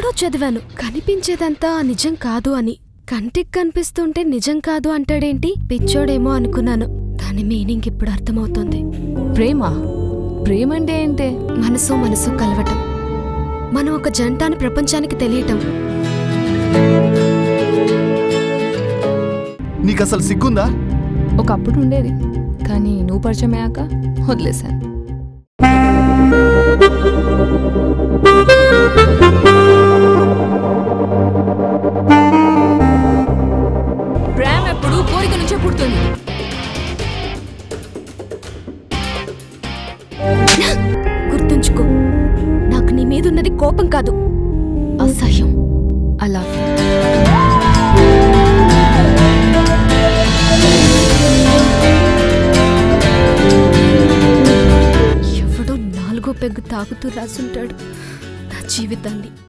చదివాను కనిపించేదంతా నిజం కాదు అని కంటికి కనిపిస్తుంటే నిజం కాదు అంటాడేంటి పిచ్చోడేమో అనుకున్నాను దాని మీనింగ్ ఇప్పుడు అర్థమవుతుంది ప్రేమ ప్రేమ అంటే ఏంటే మనసు మనసు కలవటం మనం ఒక జంట అని ప్రపంచానికి తెలియటం నీకు అసలు సిగ్గుందా ఒకప్పుడు ఉండేది కానీ నువ్వు పరిచయం అయ్యాక వదిలేశాను ప్రేమ ఎప్పుడు కోరిక నుంచే పుడుతుంది గుర్తుంచుకో నాకు నీ మీదున్నది కోపం కాదు అసహ్యం అలా ఎవడో నాలుగో పెగ్గు తాగుతూ రాసుంటాడు నా జీవితాన్ని